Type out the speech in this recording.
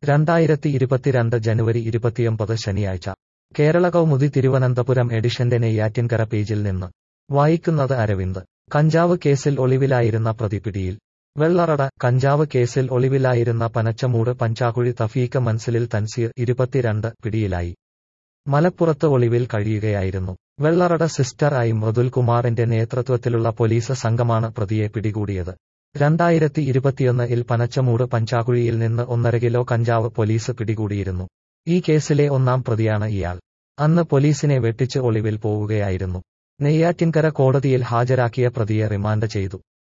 രണ്ടായിരത്തി ഇരുപത്തിരണ്ട് ജനുവരി ഇരുപത്തിയൊമ്പത് ശനിയാഴ്ച കേരള കൗമുദി തിരുവനന്തപുരം എഡിഷന്റെ നെയ്യാറ്റിൻകര പേജിൽ നിന്ന് വായിക്കുന്നത് അരവിന്ദ് കഞ്ചാവ് കേസിൽ ഒളിവിലായിരുന്ന പ്രതി പിടിയിൽ വെള്ളറട കഞ്ചാവ് കേസിൽ ഒളിവിലായിരുന്ന പനച്ചമൂട് പഞ്ചാകുഴി തഫീക്ക് മൻസിലിൽ തൻസീർ ഇരുപത്തിരണ്ട് പിടിയിലായി മലപ്പുറത്ത് ഒളിവിൽ കഴിയുകയായിരുന്നു വെള്ളറട സിസ്റ്റർ ആയി മൃദുൽ കുമാറിന്റെ നേതൃത്വത്തിലുള്ള പോലീസ് സംഘമാണ് പ്രതിയെ പിടികൂടിയത് രണ്ടായിരത്തി ഇരുപത്തിയൊന്ന് ഇൽ പനച്ചമൂട് പഞ്ചാകുഴിയിൽ നിന്ന് ഒന്നര കിലോ കഞ്ചാവ് പോലീസ് പിടികൂടിയിരുന്നു ഈ കേസിലെ ഒന്നാം പ്രതിയാണ് ഇയാൾ അന്ന് പോലീസിനെ വെട്ടിച്ച് ഒളിവിൽ പോവുകയായിരുന്നു നെയ്യാറ്റിൻകര കോടതിയിൽ ഹാജരാക്കിയ പ്രതിയെ റിമാൻഡ് ചെയ്തു